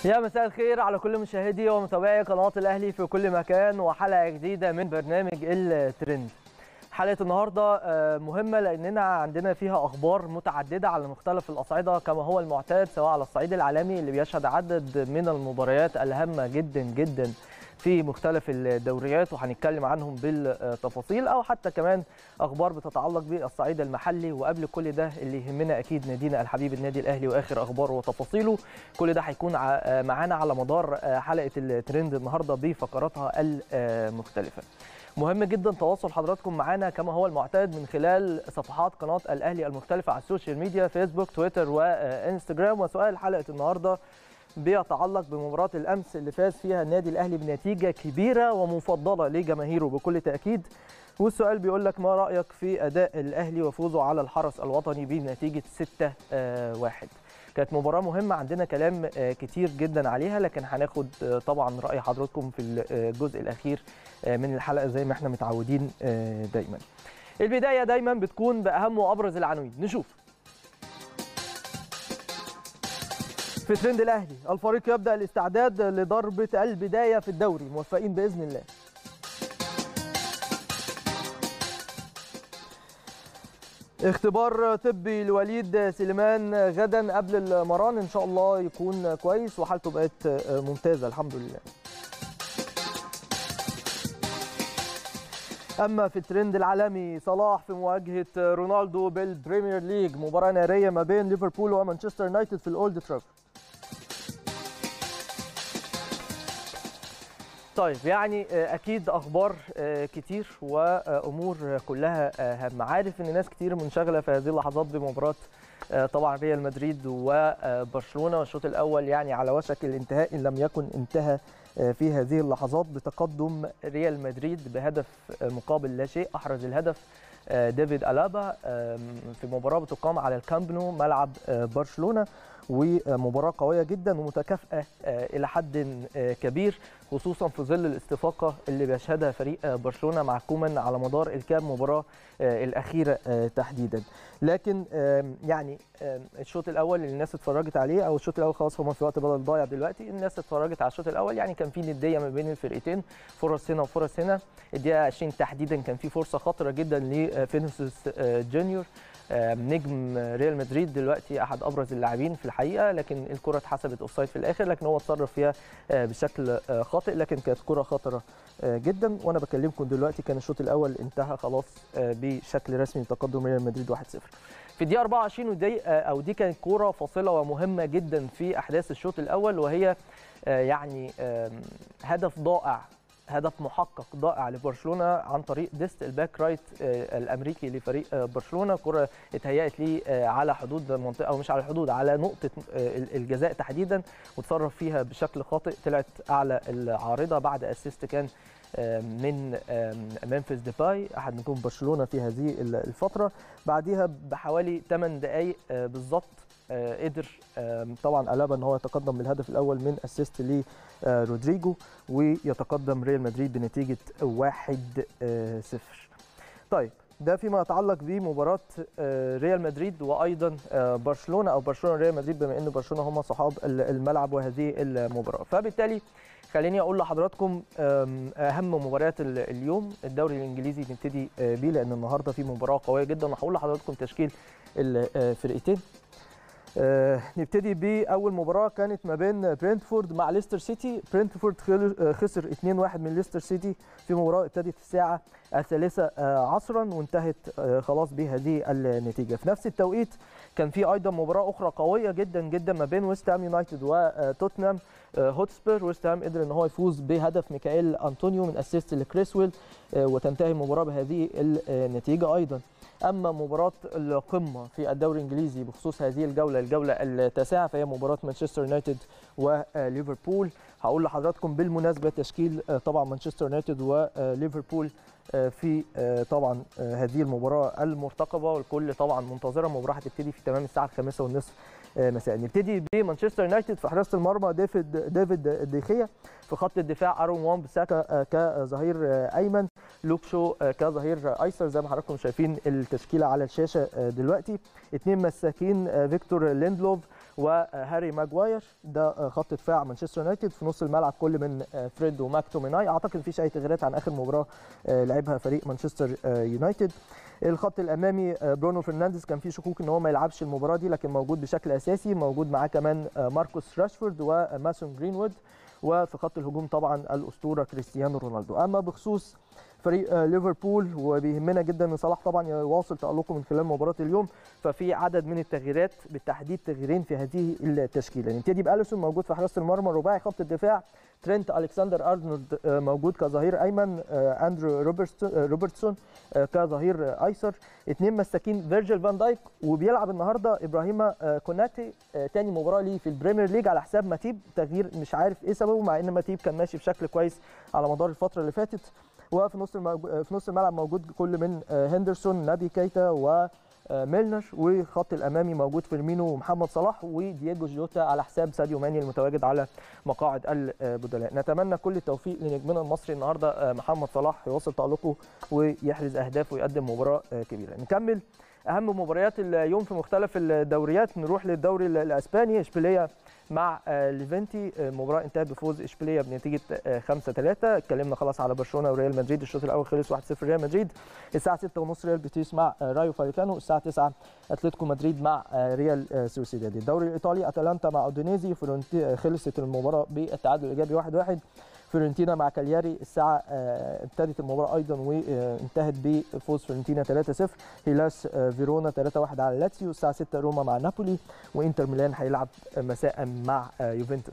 يا مساء الخير على كل مشاهدي ومتابعي قناة الأهلي في كل مكان وحلقة جديدة من برنامج الترند حلقة النهاردة آه، مهمة لأننا عندنا فيها أخبار متعددة على مختلف الأصعدة كما هو المعتاد سواء على الصعيد العالمي اللي بيشهد عدد من المباريات الهامة جدا جدا في مختلف الدوريات وهنتكلم عنهم بالتفاصيل او حتى كمان اخبار بتتعلق بالصعيد المحلي وقبل كل ده اللي يهمنا اكيد نادينا الحبيب النادي الاهلي واخر اخباره وتفاصيله كل ده هيكون ع- معانا على مدار حلقه الترند النهارده بفقراتها المختلفه مهم جدا تواصل حضراتكم معانا كما هو المعتاد من خلال صفحات قناه الاهلي المختلفه على السوشيال ميديا فيسبوك تويتر وانستجرام وسؤال حلقه النهارده بيتعلق بمباراة الأمس اللي فاز فيها النادي الأهلي بنتيجة كبيرة ومفضلة لجماهيره بكل تأكيد والسؤال بيقول لك ما رأيك في أداء الأهلي وفوزه على الحرس الوطني بنتيجة 6-1 كانت مباراة مهمة عندنا كلام آه، كتير جدا عليها لكن هناخد آه، طبعا رأي حضراتكم في الجزء الأخير آه، من الحلقة زي ما احنا متعودين آه، دايما البداية دايما بتكون بأهم وأبرز العناوين نشوف في ترند الاهلي الفريق يبدا الاستعداد لضربه البدايه في الدوري موفقين باذن الله اختبار طبي لوليد سليمان غدا قبل المران ان شاء الله يكون كويس وحالته بقت ممتازه الحمد لله اما في الترند العالمي صلاح في مواجهه رونالدو بالبريمير ليج مباراه ناريه ما بين ليفربول ومانشستر يونايتد في الاولد ترافورد طيب يعني آه، اكيد اخبار آه، كتير وامور كلها آه، هامه عارف ان ناس كتير منشغله في هذه اللحظات بمباراه آه، طبعا ريال مدريد وبرشلونه والشوط الاول يعني على وشك الانتهاء ان لم يكن انتهى آه، في هذه اللحظات بتقدم ريال مدريد بهدف آه، مقابل لا شيء احرز الهدف آه، ديفيد الابا آم، في مباراه بتقام على الكامب نو ملعب آه، برشلونه ومباراه قويه جدا ومتكافئه آه، الى حد آه، كبير خصوصا في ظل الاستفاقه اللي بيشهدها فريق آه، برشلونه مع كومان على مدار الكام مباراه آه، الاخيره آه، تحديدا لكن آم، يعني آم، الشوط الاول اللي الناس اتفرجت عليه او الشوط الاول خلاص هما في وقت بدل ضايع دلوقتي الناس اتفرجت على الشوط الاول يعني كان في نديه ما بين الفرقتين فرص هنا وفرص هنا الدقيقه 20 تحديدا كان في فرصه خطره جدا لفينيسيوس آه، جونيور آم، نجم ريال مدريد دلوقتي احد ابرز اللاعبين في الحقيقه لكن الكره اتحسبت اوفسايد في الاخر لكن هو اتصرف فيها آه، بشكل آه، خاطئ لكن كانت كره خطره آه، جدا وانا بكلمكم دلوقتي كان الشوط الاول انتهى خلاص آه، بشكل رسمي بتقدم ريال مدريد 1-0 في الدقيقه 24 ودي آه، او دي كانت كوره فاصله ومهمه جدا في احداث الشوط الاول وهي آه، يعني آم، هدف ضائع هدف محقق ضائع لبرشلونه عن طريق ديست الباك رايت آه، الامريكي لفريق آه، برشلونه كره اتهيأت ليه آه، على حدود المنطقه او مش على الحدود على نقطه آه، الجزاء تحديدا وتصرف فيها بشكل خاطئ طلعت اعلى العارضه بعد اسيست كان آه، من آم، ممفيس ديباي احد نجوم برشلونه في هذه الفتره بعديها بحوالي 8 دقائق آه، بالظبط آه، قدر آم، طبعا الابا ان هو يتقدم بالهدف الاول من اسيست لرودريجو ويتقدم ريال مدريد بنتيجه 1-0 طيب ده فيما يتعلق بمباراه آه، ريال مدريد وايضا آه، برشلونه او برشلونه ريال مدريد بما ان برشلونه هم صحاب ال- الملعب وهذه المباراه فبالتالي خليني اقول لحضراتكم آم، اهم مباريات ال- اليوم الدوري الانجليزي نبتدي آه، بيه لان النهارده في مباراه قويه جدا وهقول لحضراتكم تشكيل الفرقتين آه، نبتدي باول مباراه كانت ما بين برينتفورد مع ليستر سيتي برينتفورد خل- آه، خسر 2-1 من ليستر سيتي في مباراه ابتدت الساعه الثالثه آه، عصرا وانتهت آه، خلاص بهذه النتيجه في نفس التوقيت كان في ايضا مباراه اخرى قويه جدا جدا ما بين ويست هام يونايتد وتوتنهام آه، هوتسبير ويست هام قدر ان هو يفوز بهدف ميكائيل انطونيو من اسيست لكريسويل آه، وتنتهي المباراه بهذه النتيجه ايضا اما مباراه القمه في الدوري الانجليزي بخصوص هذه الجوله الجوله التاسعه فهي مباراه مانشستر يونايتد وليفربول هقول لحضراتكم بالمناسبه تشكيل آه، طبعا مانشستر يونايتد وليفربول آه، في آه، طبعا آه، هذه المباراه المرتقبه والكل طبعا منتظره المباراه هتبتدي في تمام الساعه الخامسة والنصف آه، مساء نبتدي بمانشستر يونايتد في حراسه المرمى ديفيد ديفيد ديخيا في خط الدفاع ارون وان بساكا آه، كظهير آه، ايمن لوك شو آه، كظهير ايسر زي ما حضراتكم شايفين التشكيله على الشاشه آه، دلوقتي اثنين مساكين آه، فيكتور ليندلوف وهاري ماجواير ده خط دفاع مانشستر يونايتد في نص الملعب كل من فريد وماكتوميناي اعتقد مفيش اي تغييرات عن اخر مباراه لعبها فريق مانشستر يونايتد الخط الامامي برونو فرنانديز كان في شكوك ان هو ما يلعبش المباراه دي لكن موجود بشكل اساسي موجود معاه كمان ماركوس راشفورد وماسون جرينوود وفي خط الهجوم طبعا الاسطوره كريستيانو رونالدو اما بخصوص فريق ليفربول وبيهمنا جدا ان صلاح طبعا يواصل تالقه من خلال مباراه اليوم ففي عدد من التغييرات بالتحديد تغييرين في هذه التشكيله نبتدي باليسون موجود في حراسه المرمى رباعي خط الدفاع ترينت الكسندر ارنولد موجود كظهير ايمن اندرو روبرتسون كظهير ايسر اثنين مساكين فيرجيل فان دايك وبيلعب النهارده ابراهيم كوناتي ثاني مباراه ليه في البريمير ليج على حساب ماتيب تغيير مش عارف ايه سببه مع ان ماتيب كان ماشي بشكل كويس على مدار الفتره اللي فاتت وفي نص الموجو... في نص الملعب موجود كل من هندرسون نبي كيتا و ميلنر وخط الامامي موجود فيرمينو ومحمد صلاح ودييجو جوتا على حساب ساديو ماني المتواجد على مقاعد البدلاء نتمنى كل التوفيق لنجمنا المصري النهارده محمد صلاح يواصل تالقه ويحرز اهداف ويقدم مباراه كبيره نكمل اهم مباريات اليوم في مختلف الدوريات نروح للدوري الاسباني اشبيليه مع ليفنتي المباراه انتهت بفوز اشبيليه بنتيجه 5 3 اتكلمنا خلاص على برشلونه وريال مدريد الشوط الاول خلص 1 0 ريال مدريد الساعه 6:30 ريال بيتيس مع رايو فايكانو الساعه 9 اتلتيكو مدريد مع ريال سوسيداد الدوري الايطالي اتلانتا مع اودينيزي خلصت المباراه بالتعادل الايجابي 1 1 فيورنتينا مع كالياري الساعة ابتدت المباراة أيضا وانتهت بفوز فيورنتينا 3-0 هيلاس فيرونا 3-1 على لاتسيو الساعة 6 روما مع نابولي وإنتر ميلان هيلعب مساء مع يوفنتوس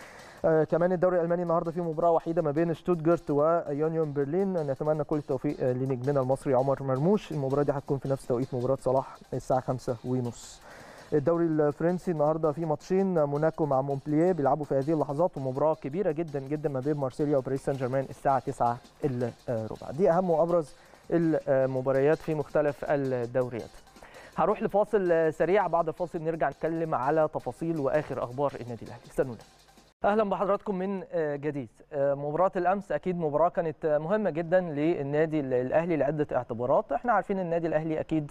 آه كمان الدوري الالماني النهارده فيه مباراه وحيده ما بين شتوتجارت ويونيون برلين نتمنى كل التوفيق لنجمنا المصري عمر مرموش المباراه دي هتكون في نفس توقيت مباراه صلاح الساعه 5 ونص الدوري الفرنسي النهارده في ماتشين موناكو مع مونبلييه بيلعبوا في هذه اللحظات ومباراه كبيره جدا جدا ما بين مارسيليا وباريس سان جيرمان الساعه 9 الا ربع دي اهم وابرز المباريات في مختلف الدوريات هروح لفاصل سريع بعد الفاصل نرجع نتكلم على تفاصيل واخر اخبار النادي الاهلي استنونا اهلا بحضراتكم من جديد مباراه الامس اكيد مباراه كانت مهمه جدا للنادي الاهلي لعده اعتبارات احنا عارفين النادي الاهلي اكيد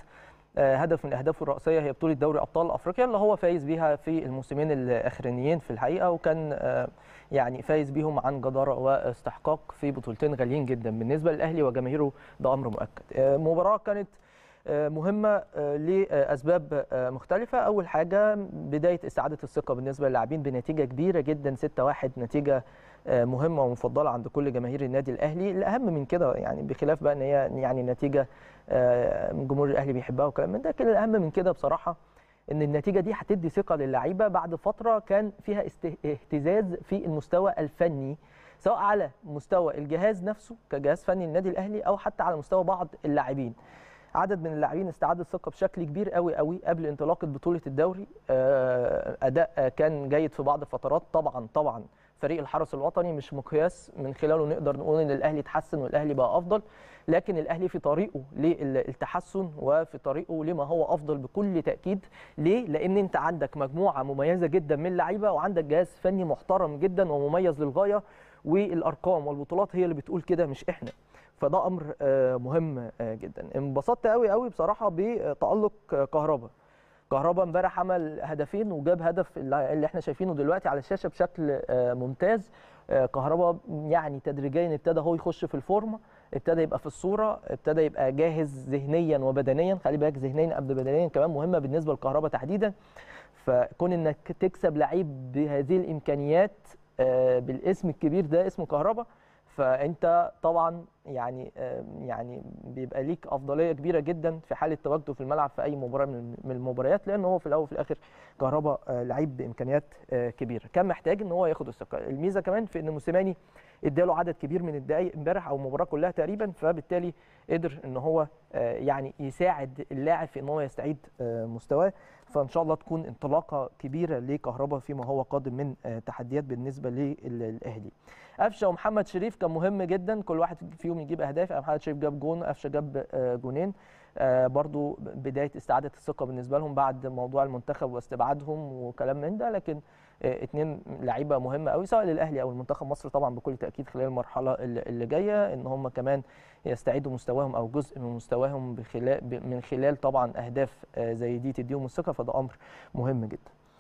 هدف من اهدافه الرئيسيه هي بطوله دوري ابطال افريقيا اللي هو فايز بيها في الموسمين الاخرانيين في الحقيقه وكان يعني فايز بيهم عن جداره واستحقاق في بطولتين غاليين جدا بالنسبه للاهلي وجماهيره ده امر مؤكد مباراه كانت مهمه لاسباب مختلفه اول حاجه بدايه استعاده الثقه بالنسبه للاعبين بنتيجه كبيره جدا 6-1 نتيجه مهمه ومفضله عند كل جماهير النادي الاهلي الاهم من كده يعني بخلاف بقى ان هي يعني نتيجه جمهور الاهلي بيحبها وكلام من ده لكن الاهم من كده بصراحه ان النتيجه دي هتدي ثقه للعيبه بعد فتره كان فيها اهتزاز في المستوى الفني سواء على مستوى الجهاز نفسه كجهاز فني للنادي الاهلي او حتى على مستوى بعض اللاعبين عدد من اللاعبين استعاد الثقه بشكل كبير قوي قوي قبل انطلاقه بطوله الدوري اداء كان جيد في بعض الفترات طبعا طبعا فريق الحرس الوطني مش مقياس من خلاله نقدر نقول ان الاهلي اتحسن والاهلي بقى افضل لكن الاهلي في طريقه للتحسن وفي طريقه لما هو افضل بكل تاكيد ليه لان انت عندك مجموعه مميزه جدا من اللعيبه وعندك جهاز فني محترم جدا ومميز للغايه والارقام والبطولات هي اللي بتقول كده مش احنا فده امر مهم جدا انبسطت قوي قوي بصراحه بتالق كهربا كهربا امبارح عمل هدفين وجاب هدف اللي احنا شايفينه دلوقتي على الشاشه بشكل ممتاز كهربا يعني تدريجيا ابتدى هو يخش في الفورمه ابتدى يبقى في الصوره ابتدى يبقى جاهز ذهنيا وبدنيا خلي بالك ذهنيا قبل بدنيا كمان مهمه بالنسبه لكهربا تحديدا فكون انك تكسب لعيب بهذه الامكانيات بالاسم الكبير ده اسمه كهربا فانت طبعا يعني يعني بيبقى ليك افضليه كبيره جدا في حاله تواجده في الملعب في اي مباراه من المباريات لان هو في الاول وفي الاخر كهربا لعيب بامكانيات كبيره كان محتاج ان هو ياخد الثقه الميزه كمان في ان موسيماني اداله عدد كبير من الدقائق امبارح او المباراه كلها تقريبا فبالتالي قدر ان هو يعني يساعد اللاعب في ان هو يستعيد مستواه فان شاء الله تكون انطلاقه كبيره لكهربا فيما هو قادم من تحديات بالنسبه للاهلي قفشه ومحمد شريف كان مهم جدا كل واحد فيهم يجيب اهداف محمد شريف جاب جون قفشه جاب جونين برضو بدايه استعاده الثقه بالنسبه لهم بعد موضوع المنتخب واستبعادهم وكلام من ده لكن اثنين لعيبه مهمه قوي سواء للاهلي او المنتخب مصر طبعا بكل تاكيد خلال المرحله اللي جايه ان هم كمان يستعيدوا مستواهم او جزء من مستواهم بخلال من خلال طبعا اهداف زي دي تديهم الثقه فده امر مهم جدا.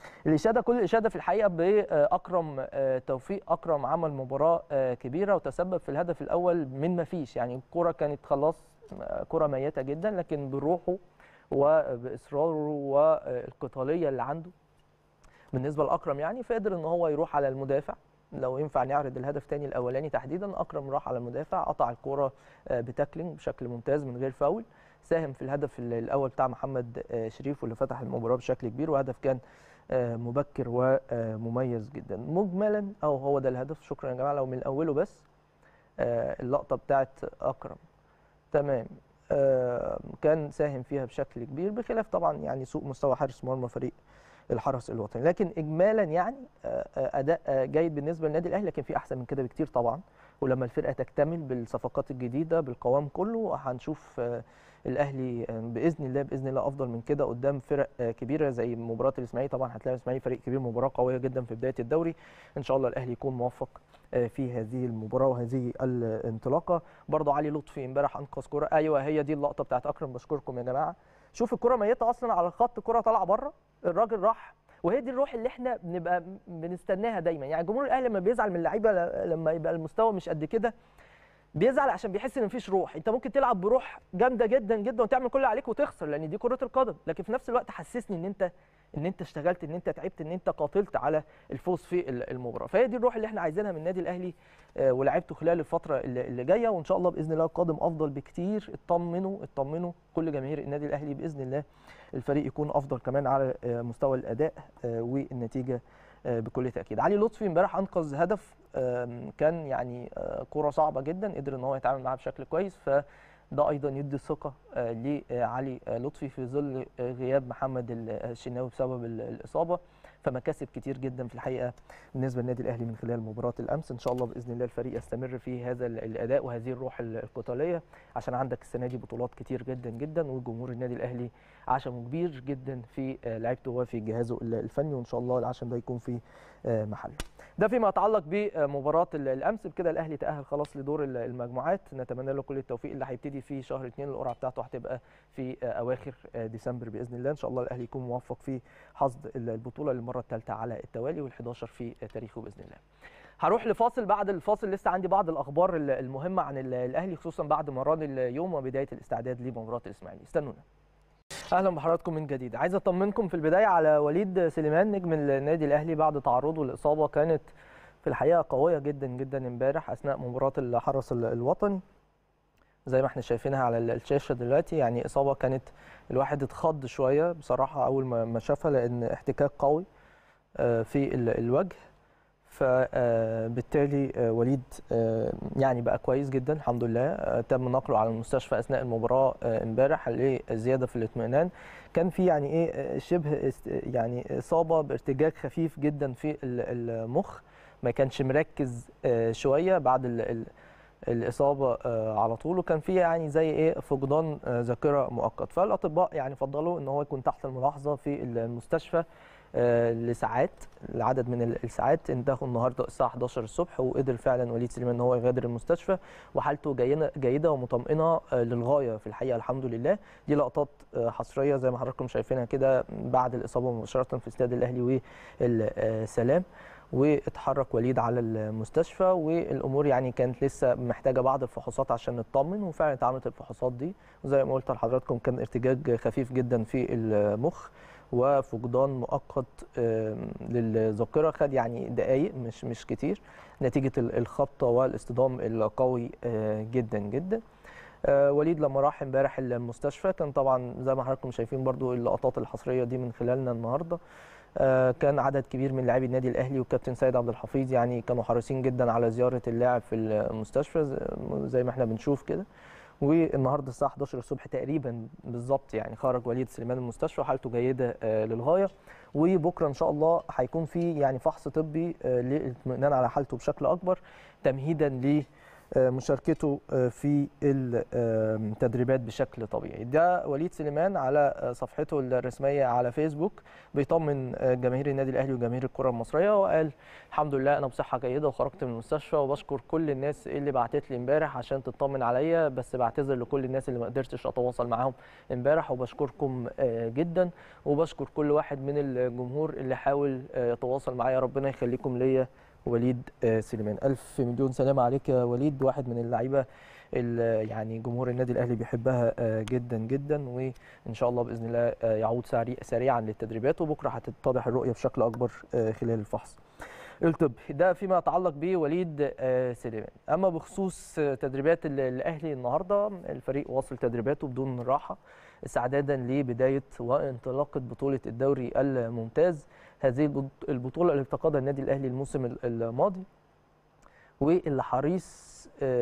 الاشاده كل الاشاده في الحقيقه باكرم توفيق اكرم عمل مباراه كبيره وتسبب في الهدف الاول من ما فيش يعني الكره كانت خلاص كره ميته جدا لكن بروحه وباصراره والقتاليه اللي عنده بالنسبه لاكرم يعني فقدر ان هو يروح على المدافع لو ينفع نعرض الهدف تاني الاولاني تحديدا اكرم راح على المدافع قطع الكره بتاكلينج بشكل ممتاز من غير فاول ساهم في الهدف الاول بتاع محمد شريف واللي فتح المباراه بشكل كبير وهدف كان مبكر ومميز جدا مجملا او هو ده الهدف شكرا يا جماعه لو من اوله بس اللقطه بتاعت اكرم تمام كان ساهم فيها بشكل كبير بخلاف طبعا يعني سوء مستوى حارس مرمى فريق الحرس الوطني لكن اجمالا يعني اداء جيد بالنسبه للنادي الاهلي لكن في احسن من كده بكتير طبعا ولما الفرقه تكتمل بالصفقات الجديده بالقوام كله هنشوف الاهلي باذن الله باذن الله افضل من كده قدام فرق كبيره زي مباراه الاسماعيلي طبعا هتلاقي الاسماعيلي فريق كبير مباراه قويه جدا في بدايه الدوري ان شاء الله الاهلي يكون موفق في هذه المباراه وهذه الانطلاقه برضه علي لطفي امبارح انقذ كره ايوه هي دي اللقطه بتاعت اكرم بشكركم يا جماعه شوف الكره ميته اصلا على الخط كره طالعه بره الراجل راح وهي دي الروح اللي احنا بنبقى بنستناها دايما يعني جمهور الاهلي لما بيزعل من اللعيبه لما يبقى المستوى مش قد كده بيزعل عشان بيحس ان مفيش روح انت ممكن تلعب بروح جامده جدا جدا وتعمل كل اللي عليك وتخسر لان دي كره القدم لكن في نفس الوقت حسسني ان انت ان انت اشتغلت ان انت تعبت ان انت قاتلت على الفوز في المباراه فهي دي الروح اللي احنا عايزينها من النادي الاهلي ولعبته خلال الفتره اللي جايه وان شاء الله باذن الله القادم افضل بكتير اطمنوا اطمنوا كل جماهير النادي الاهلي باذن الله الفريق يكون افضل كمان على مستوى الاداء والنتيجه بكل تاكيد علي لطفي امبارح انقذ هدف كان يعني كره صعبه جدا قدر ان هو يتعامل معاها بشكل كويس فده ايضا يدي ثقه لعلي لطفي في ظل غياب محمد الشناوي بسبب الاصابه فمكاسب كتير جدا في الحقيقه بالنسبه للنادي الاهلي من خلال مباراه الامس ان شاء الله باذن الله الفريق يستمر في هذا الاداء وهذه الروح القتاليه عشان عندك السنه دي بطولات كتير جدا جدا وجمهور النادي الاهلي عشمه كبير جدا في لعيبته وفي جهازه الفني وان شاء الله العشم ده يكون في محله ده فيما يتعلق بمباراه الامس بكده الاهلي تاهل خلاص لدور المجموعات نتمنى له كل التوفيق اللي هيبتدي في شهر اثنين القرعه بتاعته هتبقى في اواخر ديسمبر باذن الله ان شاء الله الاهلي يكون موفق في حصد البطوله للمره الثالثه على التوالي وال11 في تاريخه باذن الله هروح لفاصل بعد الفاصل لسه عندي بعض الاخبار المهمه عن الاهلي خصوصا بعد مران اليوم وبدايه الاستعداد لمباراه الاسماعيلي استنونا اهلا بحضراتكم من جديد عايز اطمنكم في البدايه على وليد سليمان نجم النادي الاهلي بعد تعرضه لاصابه كانت في الحقيقه قويه جدا جدا امبارح اثناء مباراه الحرس الوطني زي ما احنا شايفينها على الشاشه دلوقتي يعني اصابه كانت الواحد اتخض شويه بصراحه اول ما شافها لان احتكاك قوي في الوجه فبالتالي وليد يعني بقى كويس جدا الحمد لله تم نقله على المستشفى اثناء المباراه امبارح لزياده في الاطمئنان كان في يعني ايه شبه يعني اصابه بارتجاج خفيف جدا في المخ ما كانش مركز شويه بعد الاصابه على طول وكان في يعني زي ايه فقدان ذاكره مؤقت فالاطباء يعني فضلوا ان هو يكون تحت الملاحظه في المستشفى لساعات لعدد من الساعات انتهوا النهارده الساعه 11 الصبح وقدر فعلا وليد سليمان ان هو يغادر المستشفى وحالته جيده ومطمئنه للغايه في الحقيقه الحمد لله دي لقطات حصريه زي ما حضراتكم شايفينها كده بعد الاصابه مباشره في استاد الاهلي والسلام واتحرك وليد على المستشفى والامور يعني كانت لسه محتاجه بعض الفحوصات عشان نطمن وفعلا اتعملت الفحوصات دي وزي ما قلت لحضراتكم كان ارتجاج خفيف جدا في المخ وفقدان مؤقت للذاكره خد يعني دقائق مش مش كتير نتيجه الخبطه والاصطدام القوي جدا جدا وليد لما راح امبارح المستشفى كان طبعا زي ما حضراتكم شايفين برضو اللقطات الحصريه دي من خلالنا النهارده كان عدد كبير من لاعبي النادي الاهلي والكابتن سيد عبد الحفيظ يعني كانوا حريصين جدا على زياره اللاعب في المستشفى زي ما احنا بنشوف كده والنهارده الساعه 11 الصبح تقريبا بالظبط يعني خرج وليد سليمان المستشفى وحالته جيده للغايه وبكره ان شاء الله هيكون في يعني فحص طبي للاطمئنان على حالته بشكل اكبر تمهيدا ل مشاركته في التدريبات بشكل طبيعي ده وليد سليمان على صفحته الرسميه على فيسبوك بيطمن جماهير النادي الاهلي وجماهير الكره المصريه وقال الحمد لله انا بصحه جيده وخرجت من المستشفى وبشكر كل الناس اللي بعتت لي امبارح عشان تطمن عليا بس بعتذر لكل الناس اللي ما قدرتش اتواصل معاهم امبارح وبشكركم جدا وبشكر كل واحد من الجمهور اللي حاول يتواصل معايا ربنا يخليكم ليا وليد سليمان الف مليون سلامه عليك يا وليد واحد من اللعيبه اللي يعني جمهور النادي الاهلي بيحبها جدا جدا وان شاء الله باذن الله يعود سريعا للتدريبات وبكره هتتضح الرؤيه بشكل اكبر خلال الفحص الطبي ده فيما يتعلق بوليد سليمان اما بخصوص تدريبات الاهلي النهارده الفريق واصل تدريباته بدون راحه استعدادا لبدايه وانطلاقه بطوله الدوري الممتاز هذه البطوله اللي افتقدها النادي الاهلي الموسم الماضي واللي حريص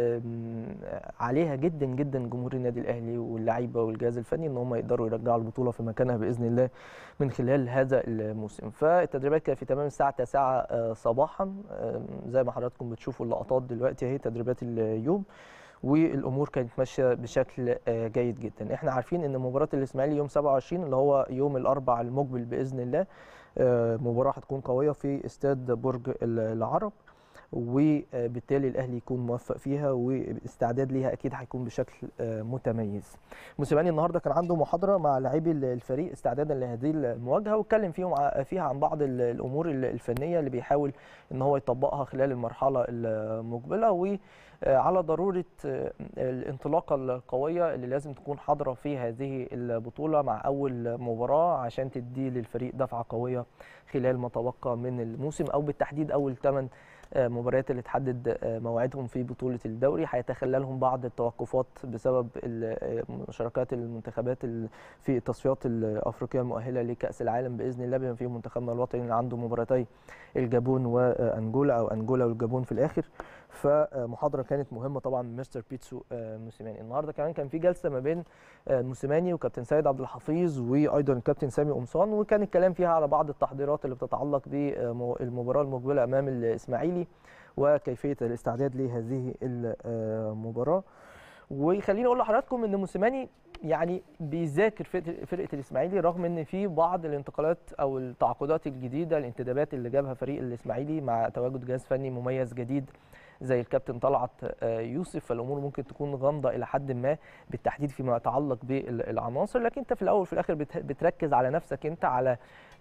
عليها جدا جدا جمهور النادي الاهلي واللعيبه والجهاز الفني ان هم يقدروا يرجعوا البطوله في مكانها باذن الله من خلال هذا الموسم فالتدريبات كانت في تمام الساعه 9 صباحا زي ما حضراتكم بتشوفوا اللقطات دلوقتي اهي تدريبات اليوم والامور كانت ماشيه بشكل جيد جدا احنا عارفين ان مباراه الاسماعيلي يوم 27 اللي هو يوم الاربعاء المقبل باذن الله مباراه هتكون قويه في استاد برج العرب وبالتالي الاهلي يكون موفق فيها والاستعداد ليها اكيد هيكون بشكل متميز. موسيماني النهارده كان عنده محاضره مع لاعبي الفريق استعدادا لهذه المواجهه واتكلم فيهم فيها عن بعض الامور الفنيه اللي بيحاول ان هو يطبقها خلال المرحله المقبله وعلى ضروره الانطلاقه القويه اللي لازم تكون حاضره في هذه البطوله مع اول مباراه عشان تدي للفريق دفعه قويه خلال ما تبقى من الموسم او بالتحديد اول 8 مباريات اللي تحدد موعدهم في بطوله الدوري هيتخللهم بعض التوقفات بسبب مشاركات المنتخبات في التصفيات الافريقيه المؤهله لكاس العالم باذن الله بما فيهم منتخبنا الوطني اللي عنده مباراتي الجابون وانجولا او انجولا والجابون في الاخر فمحاضره كانت مهمه طبعا من مستر بيتسو موسيماني النهارده كمان كان في جلسه ما بين موسيماني وكابتن سيد عبد الحفيظ وايضا الكابتن سامي قمصان وكان الكلام فيها على بعض التحضيرات اللي بتتعلق بالمباراه المقبله امام الاسماعيلي وكيفيه الاستعداد لهذه المباراه وخليني اقول لحضراتكم ان موسيماني يعني بيذاكر فرقه الاسماعيلي رغم ان في بعض الانتقالات او التعاقدات الجديده الانتدابات اللي جابها فريق الاسماعيلي مع تواجد جهاز فني مميز جديد زي الكابتن طلعت يوسف فالامور ممكن تكون غامضه الى حد ما بالتحديد فيما يتعلق بالعناصر لكن انت في الاول وفي الاخر بتركز على نفسك انت على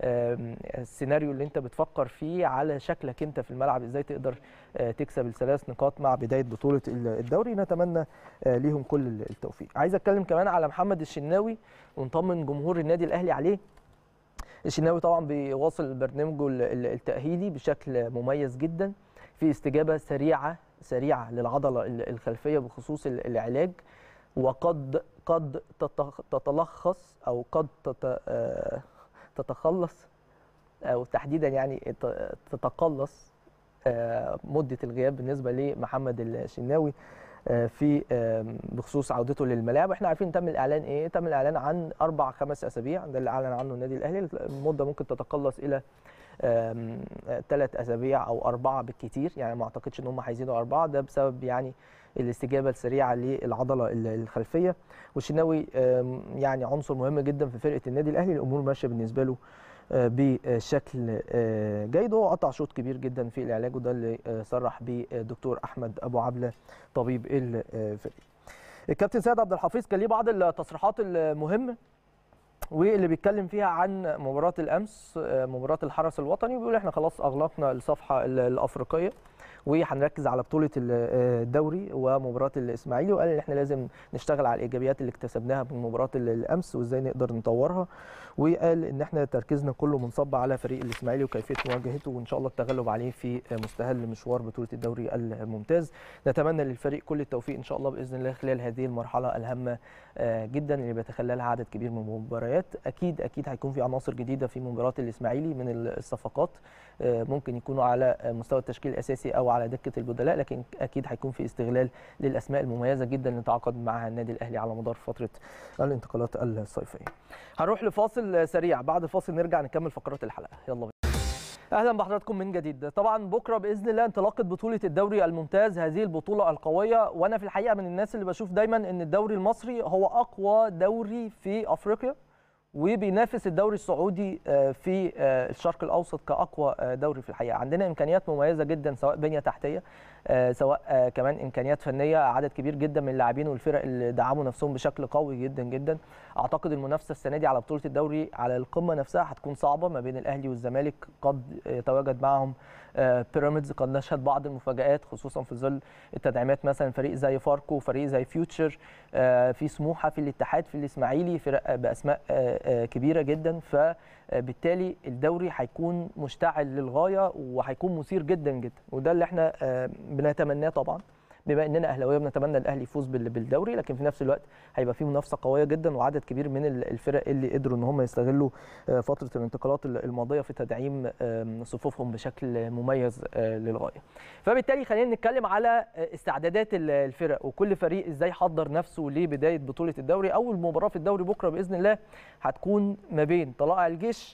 السيناريو اللي انت بتفكر فيه على شكلك انت في الملعب ازاي تقدر تكسب الثلاث نقاط مع بدايه بطوله الدوري نتمنى ليهم كل التوفيق عايز اتكلم كمان على محمد الشناوي ونطمن جمهور النادي الاهلي عليه الشناوي طبعا بيواصل برنامجه التاهيلي بشكل مميز جدا في استجابه سريعه سريعه للعضله الخلفيه بخصوص العلاج وقد قد تتلخص او قد تتخلص او تحديدا يعني تتقلص مده الغياب بالنسبه لمحمد الشناوي في بخصوص عودته للملاعب واحنا عارفين تم الاعلان ايه تم الاعلان عن اربع خمس اسابيع ده اللي اعلن عنه النادي الاهلي المده ممكن تتقلص الى ثلاث اسابيع او اربعه بالكثير يعني ما اعتقدش ان هم هيزيدوا اربعه ده بسبب يعني الاستجابه السريعه للعضله الخلفيه والشناوي يعني عنصر مهم جدا في فرقه النادي الاهلي الامور ماشيه بالنسبه له بشكل جيد وهو قطع شوط كبير جدا في العلاج وده اللي صرح بيه الدكتور احمد ابو عبله طبيب الفريق. الكابتن سيد عبد الحفيظ كان ليه بعض التصريحات المهمه واللي بيتكلم فيها عن مباراه الامس مباراه الحرس الوطني وبيقول احنا خلاص اغلقنا الصفحه الافريقيه وهنركز على بطوله الدوري ومباراه الاسماعيلي وقال ان احنا لازم نشتغل على الايجابيات اللي اكتسبناها من مباراه الامس وازاي نقدر نطورها وقال ان احنا تركيزنا كله منصب على فريق الاسماعيلي وكيفيه مواجهته وان شاء الله التغلب عليه في مستهل مشوار بطوله الدوري الممتاز نتمنى للفريق كل التوفيق ان شاء الله باذن الله خلال هذه المرحله الهامه جدا اللي بيتخللها عدد كبير من المباريات اكيد اكيد هيكون في عناصر جديده في مباراه الاسماعيلي من الصفقات ممكن يكونوا على مستوى التشكيل الاساسي او على دكه البدلاء لكن اكيد هيكون في استغلال للاسماء المميزه جدا اللي تعاقد معها النادي الاهلي على مدار فتره الانتقالات الصيفيه. هنروح لفاصل سريع بعد فاصل نرجع نكمل فقرات الحلقه يلا بينا. اهلا بحضراتكم من جديد طبعا بكره باذن الله انطلاقه بطوله الدوري الممتاز هذه البطوله القويه وانا في الحقيقه من الناس اللي بشوف دايما ان الدوري المصري هو اقوى دوري في افريقيا وبينافس الدوري السعودي في الشرق الاوسط كاقوى دوري في الحقيقه عندنا امكانيات مميزه جدا سواء بنيه تحتيه سواء كمان امكانيات فنيه عدد كبير جدا من اللاعبين والفرق اللي دعموا نفسهم بشكل قوي جدا جدا اعتقد المنافسه السنه دي على بطوله الدوري على القمه نفسها هتكون صعبه ما بين الاهلي والزمالك قد يتواجد معهم بيراميدز قد نشهد بعض المفاجات خصوصا في ظل التدعيمات مثلا فريق زي فاركو فريق زي فيوتشر في سموحه في الاتحاد في الاسماعيلي فرق باسماء كبيره جدا فبالتالي الدوري هيكون مشتعل للغايه وهيكون مثير جدا جدا وده اللي احنا بنتمناه طبعا بما اننا اهلاويه بنتمنى الاهلي يفوز بالدوري لكن في نفس الوقت هيبقى فيه منافسه قويه جدا وعدد كبير من الفرق اللي قدروا ان هم يستغلوا فتره الانتقالات الماضيه في تدعيم صفوفهم بشكل مميز للغايه. فبالتالي خلينا نتكلم على استعدادات الفرق وكل فريق ازاي حضر نفسه لبدايه بطوله الدوري اول مباراه في الدوري بكره باذن الله هتكون ما بين طلائع الجيش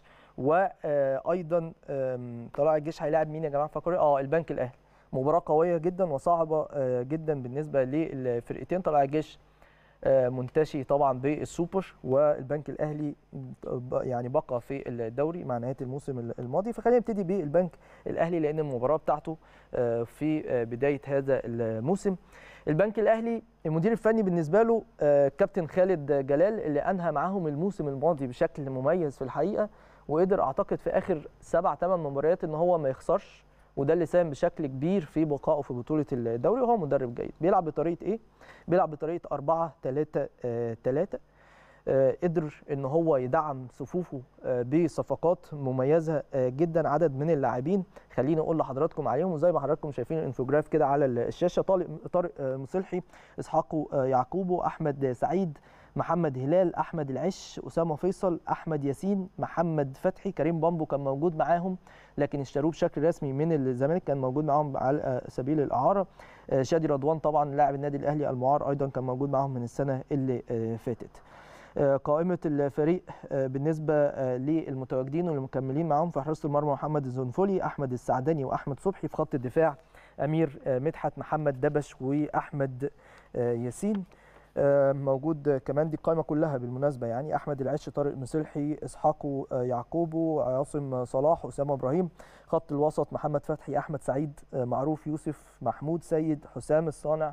وايضا طلائع الجيش هيلاعب مين يا جماعه فاكرين اه البنك الاهلي مباراه قويه جدا وصعبه جدا بالنسبه للفرقتين طلع الجيش منتشي طبعا بالسوبر والبنك الاهلي يعني بقى في الدوري مع نهايه الموسم الماضي فخلينا نبتدي بالبنك الاهلي لان المباراه بتاعته في بدايه هذا الموسم البنك الاهلي المدير الفني بالنسبه له كابتن خالد جلال اللي انهى معاهم الموسم الماضي بشكل مميز في الحقيقه وقدر اعتقد في اخر سبع ثمان مباريات ان هو ما يخسرش وده اللي ساهم بشكل كبير في بقائه في بطوله الدوري وهو مدرب جيد بيلعب بطريقه ايه بيلعب بطريقه 4 3 3 قدر ان هو يدعم صفوفه بصفقات مميزه جدا عدد من اللاعبين خليني اقول لحضراتكم عليهم وزي ما حضراتكم شايفين الانفوجراف كده على الشاشه طارق طارق مصلحي اسحاق يعقوبو احمد سعيد محمد هلال احمد العش اسامه فيصل احمد ياسين محمد فتحي كريم بامبو كان موجود معاهم لكن اشتروه بشكل رسمي من الزمالك كان موجود معاهم على سبيل الاعاره شادي رضوان طبعا لاعب النادي الاهلي المعار ايضا كان موجود معاهم من السنه اللي فاتت قائمه الفريق بالنسبه للمتواجدين واللي مكملين معاهم في حراسه المرمى محمد الزنفولي احمد السعدني واحمد صبحي في خط الدفاع امير مدحت محمد دبش واحمد ياسين موجود كمان دي القائمه كلها بالمناسبه يعني احمد العش طارق مسلحي اسحاق يعقوب عاصم صلاح اسامه ابراهيم خط الوسط محمد فتحي احمد سعيد معروف يوسف محمود سيد حسام الصانع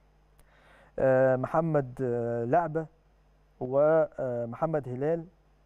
محمد لعبه ومحمد هلال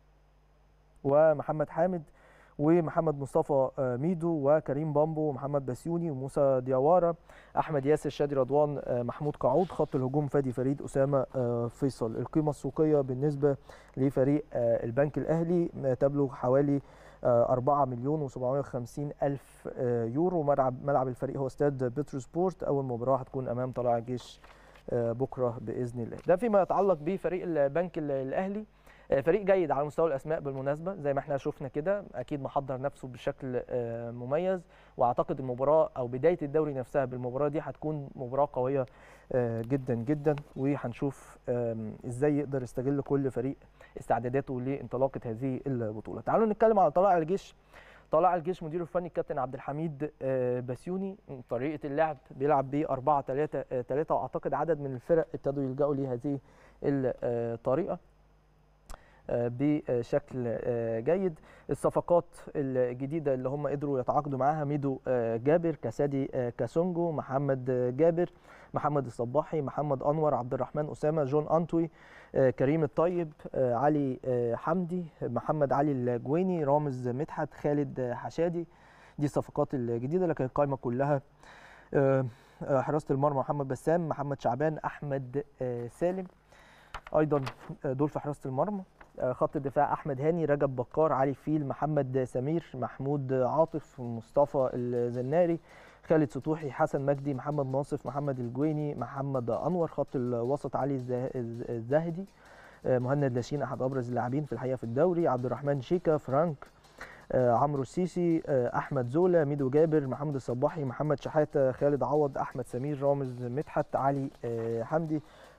ومحمد حامد ومحمد مصطفى ميدو وكريم بامبو ومحمد بسيوني وموسى دياوارا احمد ياسر شادي رضوان محمود قعود خط الهجوم فادي فريد اسامه فيصل القيمه السوقيه بالنسبه لفريق البنك الاهلي تبلغ حوالي 4 مليون و750 الف يورو ملعب ملعب الفريق هو استاد بتروسبورت اول مباراه هتكون امام طلائع الجيش بكره باذن الله ده فيما يتعلق بفريق البنك الاهلي فريق جيد على مستوى الاسماء بالمناسبه زي ما احنا شفنا كده اكيد محضر نفسه بشكل مميز واعتقد المباراه او بدايه الدوري نفسها بالمباراه دي هتكون مباراه قويه جدا جدا وهنشوف ازاي يقدر يستغل كل فريق استعداداته لانطلاقه هذه البطوله تعالوا نتكلم على طلائع الجيش طلع الجيش مديره الفني الكابتن عبد الحميد بسيوني طريقه اللعب بيلعب ب 4 3 3 واعتقد عدد من الفرق ابتدوا يلجأوا لهذه الطريقه بشكل جيد الصفقات الجديده اللي هم قدروا يتعاقدوا معاها ميدو جابر كسادي كاسونجو محمد جابر محمد الصباحي محمد انور عبد الرحمن اسامه جون انتوي كريم الطيب علي حمدي محمد علي الجويني رامز مدحت خالد حشادي دي الصفقات الجديده لكن القائمه كلها حراسه المرمى محمد بسام محمد شعبان احمد سالم ايضا دول في حراسه المرمى خط الدفاع احمد هاني رجب بكار علي فيل محمد سمير محمود عاطف مصطفى الزناري خالد سطوحي حسن مجدي محمد ناصف محمد الجويني محمد انور خط الوسط علي الزاهدي مهند لاشين احد ابرز اللاعبين في الحقيقه في الدوري عبد الرحمن شيكا فرانك عمرو السيسي احمد زولا ميدو جابر محمد الصباحي محمد شحاته خالد عوض احمد سمير رامز مدحت علي حمدي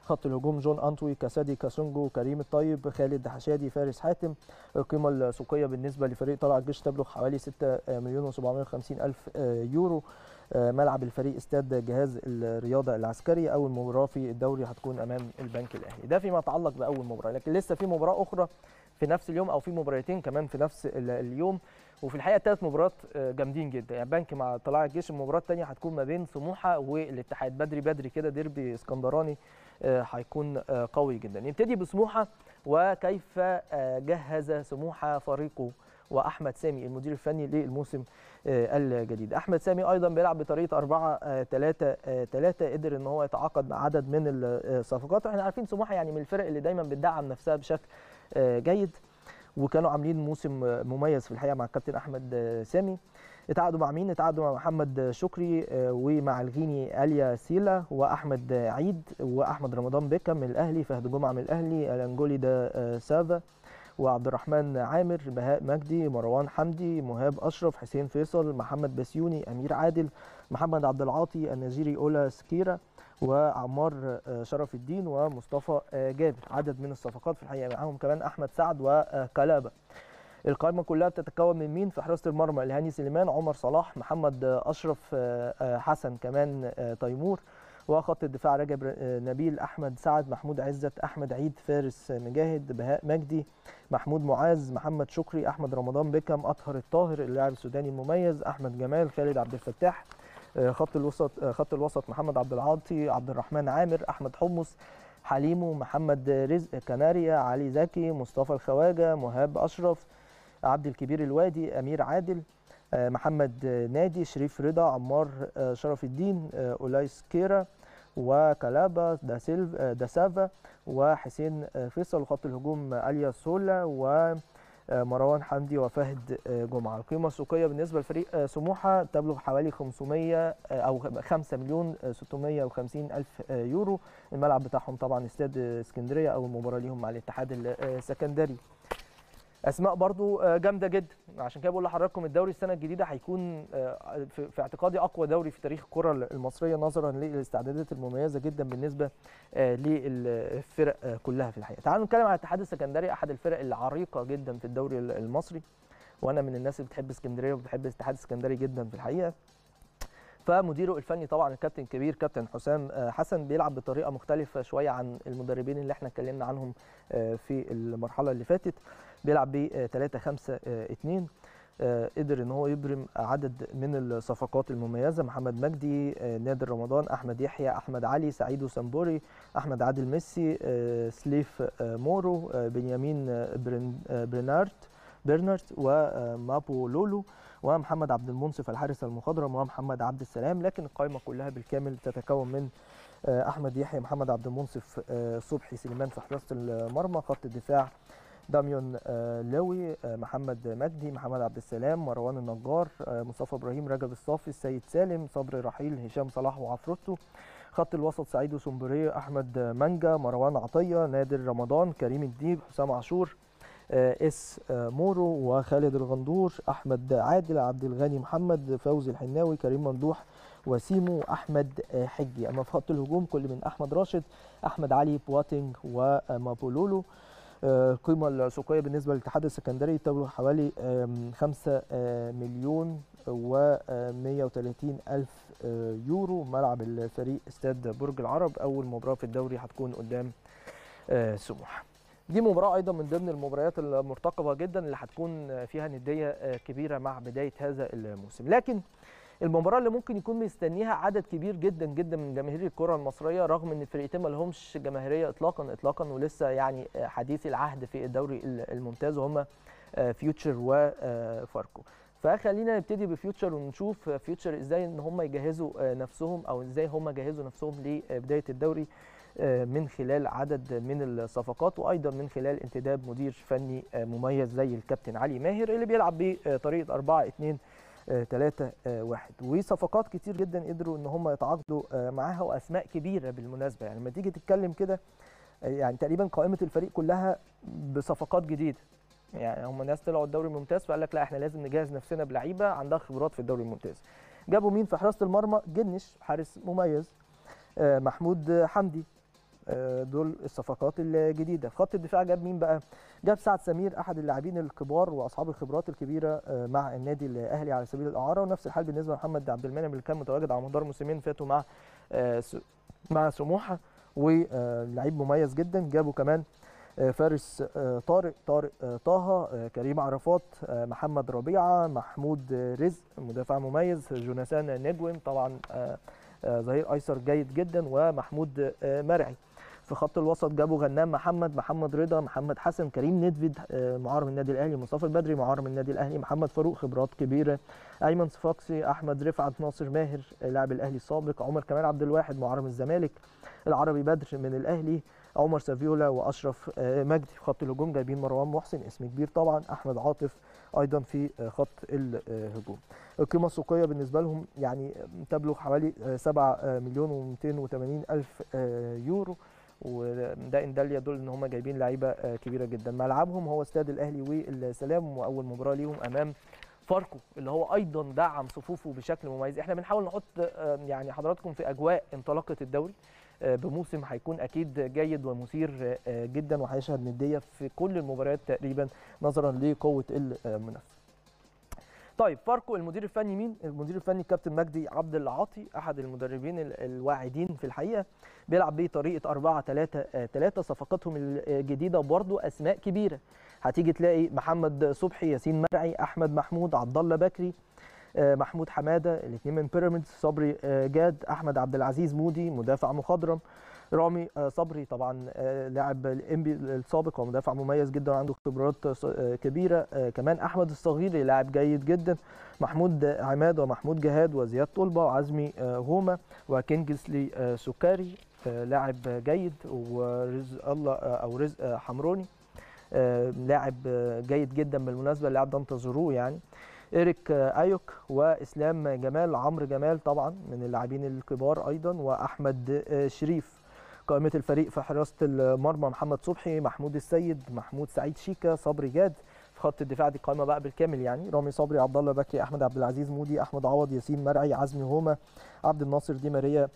خط الهجوم جون انطوي كاسادي كاسونجو كريم الطيب خالد حشادي فارس حاتم القيمه السوقيه بالنسبه لفريق طلائع الجيش تبلغ حوالي 6 مليون و750 الف يورو ملعب الفريق استاد جهاز الرياضه العسكري اول مباراه في الدوري هتكون امام البنك الاهلي ده فيما يتعلق باول مباراه لكن لسه في مباراه اخرى في نفس اليوم او في مباراتين كمان في نفس اليوم وفي الحقيقه ثلاث مباريات جامدين جدا يعني بنك مع طلائع الجيش المباراه الثانيه هتكون ما بين سموحه والاتحاد بدري بدري كده ديربي اسكندراني هيكون قوي جدا نبتدي بسموحه وكيف جهز سموحه فريقه واحمد سامي المدير الفني للموسم الجديد احمد سامي ايضا بيلعب بطريقه 4 3 3 قدر ان هو يتعاقد مع عدد من الصفقات واحنا عارفين سموحه يعني من الفرق اللي دايما بتدعم نفسها بشكل جيد وكانوا عاملين موسم مميز في الحقيقه مع الكابتن احمد سامي اتعاقدوا مع مين اتعاقدوا مع محمد شكري ومع الغيني اليا سيلا واحمد عيد واحمد رمضان بيكا من الاهلي فهد جمعه من الاهلي الانجولي ده سافا وعبد الرحمن عامر بهاء مجدي مروان حمدي مهاب اشرف حسين فيصل محمد بسيوني امير عادل محمد عبد العاطي النيجيري اولا سكيرا وعمار شرف الدين ومصطفى جابر عدد من الصفقات في الحقيقه معاهم كمان احمد سعد وكلابه القائمه كلها بتتكون من مين في حراسه المرمى الهاني سليمان عمر صلاح محمد اشرف حسن كمان تيمور وخط الدفاع رجب نبيل احمد سعد محمود عزت احمد عيد فارس مجاهد بهاء مجدي محمود معاذ محمد شكري احمد رمضان بكم اطهر الطاهر اللاعب السوداني المميز احمد جمال خالد عبد الفتاح خط الوسط خط الوسط محمد عبد العاطي عبد الرحمن عامر احمد حمص حليمو محمد رزق كناريا علي زكي مصطفى الخواجه مهاب اشرف عبد الكبير الوادي امير عادل محمد نادي شريف رضا عمار شرف الدين اولايس كيرا وكلابا دا سيلف دا سافا وحسين فيصل وخط الهجوم اليا سولا ومروان حمدي وفهد جمعه القيمه السوقيه بالنسبه لفريق سموحه تبلغ حوالي 500 او 5 مليون 650 الف يورو الملعب بتاعهم طبعا استاد اسكندريه اول مباراه ليهم مع الاتحاد السكندري اسماء برضو جامده جدا عشان كده بقول لحضراتكم الدوري السنه الجديده هيكون في اعتقادي اقوى دوري في تاريخ الكره المصريه نظرا للاستعدادات المميزه جدا بالنسبه للفرق كلها في الحقيقه تعالوا نتكلم عن الاتحاد السكندري احد الفرق العريقه جدا في الدوري المصري وانا من الناس اللي بتحب اسكندريه وبتحب الاتحاد السكندري جدا في الحقيقه فمديره الفني طبعا الكابتن الكبير كابتن حسام حسن بيلعب بطريقه مختلفه شويه عن المدربين اللي احنا اتكلمنا عنهم في المرحله اللي فاتت بيلعب ب 3 5 2 قدر ان هو يبرم عدد من الصفقات المميزه محمد مجدي نادر رمضان احمد يحيى احمد علي سعيد سمبوري احمد عادل ميسي سليف مورو بنيامين برنارد برنارد ومابو لولو ومحمد عبد المنصف الحارس المخضرم ومحمد عبد السلام لكن القائمه كلها بالكامل تتكون من احمد يحيى محمد عبد المنصف صبحي سليمان في حراسه المرمى خط الدفاع داميون لوي محمد مجدي محمد عبد السلام مروان النجار مصطفى ابراهيم رجب الصافي السيد سالم صبري رحيل هشام صلاح وعفروتو خط الوسط سعيد سمبري احمد منجا مروان عطيه نادر رمضان كريم الديب حسام عاشور اس مورو وخالد الغندور احمد عادل عبد الغني محمد فوزي الحناوي كريم ممدوح وسيمو احمد حجي اما في خط الهجوم كل من احمد راشد احمد علي بواتينج ومابولولو القيمه السوقيه بالنسبه للاتحاد السكندري تبلغ حوالي 5 مليون و130 الف يورو ملعب الفريق استاد برج العرب اول مباراه في الدوري هتكون قدام سموحه دي مباراه ايضا من ضمن المباريات المرتقبه جدا اللي هتكون فيها نديه كبيره مع بدايه هذا الموسم لكن المباراه اللي ممكن يكون مستنيها عدد كبير جدا جدا من جماهير الكره المصريه رغم ان الفرقتين ما لهمش جماهيريه اطلاقا اطلاقا ولسه يعني حديثي العهد في الدوري الممتاز وهم فيوتشر وفاركو فخلينا نبتدي بفيوتشر ونشوف فيوتشر ازاي ان هم يجهزوا نفسهم او ازاي هم جهزوا نفسهم لبدايه الدوري من خلال عدد من الصفقات وايضا من خلال انتداب مدير فني مميز زي الكابتن علي ماهر اللي بيلعب بطريقه 4 2 3 1 وصفقات كتير جدا قدروا ان هم يتعاقدوا معاها واسماء كبيره بالمناسبه يعني لما تيجي تتكلم كده يعني تقريبا قائمه الفريق كلها بصفقات جديده يعني هم ناس طلعوا الدوري الممتاز فقال لك لا احنا لازم نجهز نفسنا بلعيبه عندها خبرات في الدوري الممتاز جابوا مين في حراسه المرمى جنش حارس مميز محمود حمدي دول الصفقات الجديده في خط الدفاع جاب مين بقى جاب سعد سمير احد اللاعبين الكبار واصحاب الخبرات الكبيره مع النادي الاهلي على سبيل الاعاره ونفس الحال بالنسبه لمحمد عبد المنعم اللي كان متواجد على مدار موسمين فاتوا مع مع سموحه ولعيب مميز جدا جابوا كمان فارس طارق طارق طه كريم عرفات محمد ربيعه محمود رزق مدافع مميز جوناثان نجوم طبعا ظهير ايسر جيد جدا ومحمود مرعي في خط الوسط جابوا غنام محمد محمد رضا محمد حسن كريم ندفد معار من النادي الاهلي مصطفى البدري معار من النادي الاهلي محمد فاروق خبرات كبيره ايمن صفاقسي احمد رفعت ناصر ماهر لاعب الاهلي السابق عمر كمال عبد الواحد معار من الزمالك العربي بدر من الاهلي عمر سافيولا واشرف مجدي في خط الهجوم جايبين مروان محسن اسم كبير طبعا احمد عاطف ايضا في خط الهجوم القيمه السوقيه بالنسبه لهم يعني تبلغ حوالي 7 مليون و280 الف يورو وده ان دل يدل ان هم جايبين لعيبه كبيره جدا ملعبهم هو استاد الاهلي والسلام واول مباراه ليهم امام فاركو اللي هو ايضا دعم صفوفه بشكل مميز احنا بنحاول نحط يعني حضراتكم في اجواء انطلاقه الدوري بموسم هيكون اكيد جيد ومثير جدا وهيشهد نديه في كل المباريات تقريبا نظرا لقوه المنافسه طيب فاركو المدير الفني مين؟ المدير الفني الكابتن مجدي عبد العاطي احد المدربين الواعدين في الحقيقه بيلعب بطريقه 4 3 3 صفقاتهم الجديده برضه اسماء كبيره هتيجي تلاقي محمد صبحي ياسين مرعي احمد محمود عبد الله بكري محمود حماده الاثنين من بيراميدز صبري جاد احمد عبد العزيز مودي مدافع مخضرم رامي صبري طبعا لاعب الانبي السابق ومدافع مميز جدا وعنده خبرات كبيره كمان احمد الصغيري لاعب جيد جدا محمود عماد ومحمود جهاد وزياد طلبه وعزمي هوما وكينجسلي سكاري لاعب جيد ورزق الله او رزق حمروني لاعب جيد جدا بالمناسبه اللاعب ده انتظروه يعني إيريك أيوك وإسلام جمال عمرو جمال طبعا من اللاعبين الكبار أيضا وأحمد شريف قائمة الفريق في حراسة المرمى محمد صبحي محمود السيد محمود سعيد شيكا صبري جاد في خط الدفاع دي قائمة بقى بالكامل يعني رامي صبري عبد الله بكري أحمد عبد العزيز مودي أحمد عوض ياسين مرعي عزمي هوما عبد الناصر دي ماريا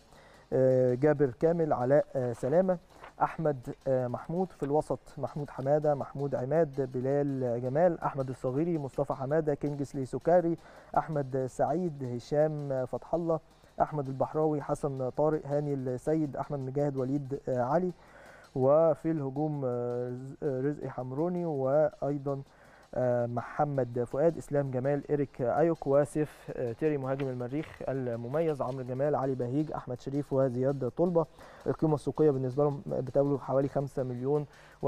جابر كامل علاء سلامة احمد محمود في الوسط محمود حماده محمود عماد بلال جمال احمد الصغيري مصطفى حماده كينجسلي سكاري احمد سعيد هشام فتح الله احمد البحراوي حسن طارق هاني السيد احمد مجاهد وليد علي وفي الهجوم رزقي حمروني وايضا محمد فؤاد اسلام جمال ايريك ايوك وسيف تيري مهاجم المريخ المميز عمرو جمال علي بهيج احمد شريف وزياد طلبه القيمه السوقيه بالنسبه لهم بتبلغ حوالي 5 مليون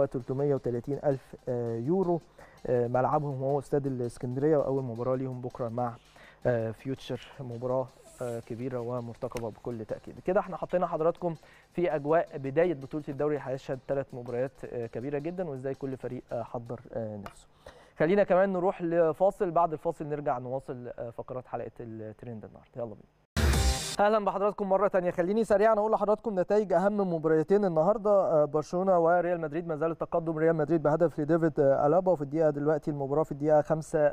و330 الف يورو ملعبهم هو استاد الاسكندريه واول مباراه ليهم بكره مع فيوتشر مباراه كبيره ومرتقبه بكل تاكيد كده احنا حطينا حضراتكم في اجواء بدايه بطوله الدوري هيشهد ثلاث مباريات كبيره جدا وازاي كل فريق حضر نفسه خلينا كمان نروح لفاصل بعد الفاصل نرجع نواصل فقرات حلقه الترند النهارده يلا بينا اهلا بحضراتكم مره ثانيه خليني سريعا اقول لحضراتكم نتائج اهم مباريتين النهارده برشلونه وريال مدريد ما زال التقدم ريال مدريد بهدف لديفيد الابا وفي الدقيقه دلوقتي المباراه في الدقيقه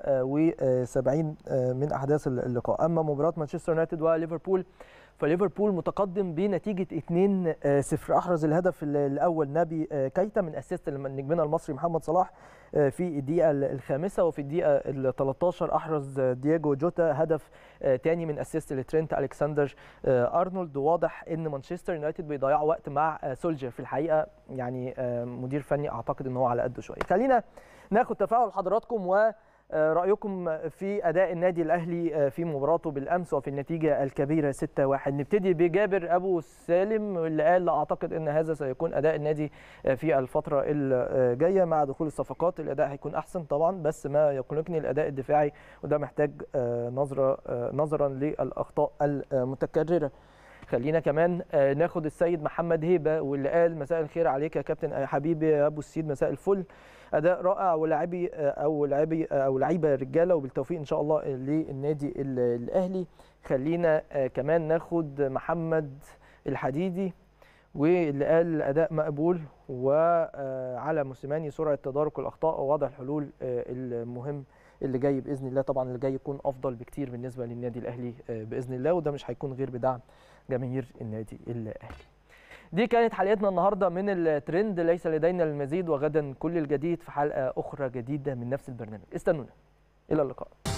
75 من احداث اللقاء اما مباراه مانشستر يونايتد وليفربول فليفربول متقدم بنتيجه 2-0 احرز الهدف الاول نبي كيتا من اسيست نجمنا المصري محمد صلاح في الدقيقه الخامسه وفي الدقيقه ال 13 احرز دييجو جوتا هدف ثاني من اسيست لترينت الكسندر ارنولد واضح ان مانشستر يونايتد بيضيعوا وقت مع سولجر في الحقيقه يعني مدير فني اعتقد ان هو على قده شويه خلينا ناخد تفاعل حضراتكم و رايكم في اداء النادي الاهلي في مباراته بالامس وفي النتيجه الكبيره 6-1 نبتدي بجابر ابو سالم اللي قال لا اعتقد ان هذا سيكون اداء النادي في الفتره الجايه مع دخول الصفقات الاداء هيكون احسن طبعا بس ما يقلقني الاداء الدفاعي وده محتاج نظره نظرا للاخطاء المتكرره خلينا كمان ناخد السيد محمد هيبه واللي قال مساء الخير عليك يا كابتن حبيبي يا ابو السيد مساء الفل اداء رائع ولاعبي او لاعبي او لعيبه رجاله وبالتوفيق ان شاء الله للنادي الاهلي خلينا كمان ناخد محمد الحديدي واللي قال الاداء مقبول وعلى موسيماني سرعه تدارك الاخطاء ووضع الحلول المهم اللي جاي باذن الله طبعا اللي جاي يكون افضل بكتير بالنسبه للنادي الاهلي باذن الله وده مش هيكون غير بدعم جماهير النادي الاهلي دي كانت حلقتنا النهارده من الترند ليس لدينا المزيد وغدا كل الجديد في حلقه اخرى جديده من نفس البرنامج استنونا الى اللقاء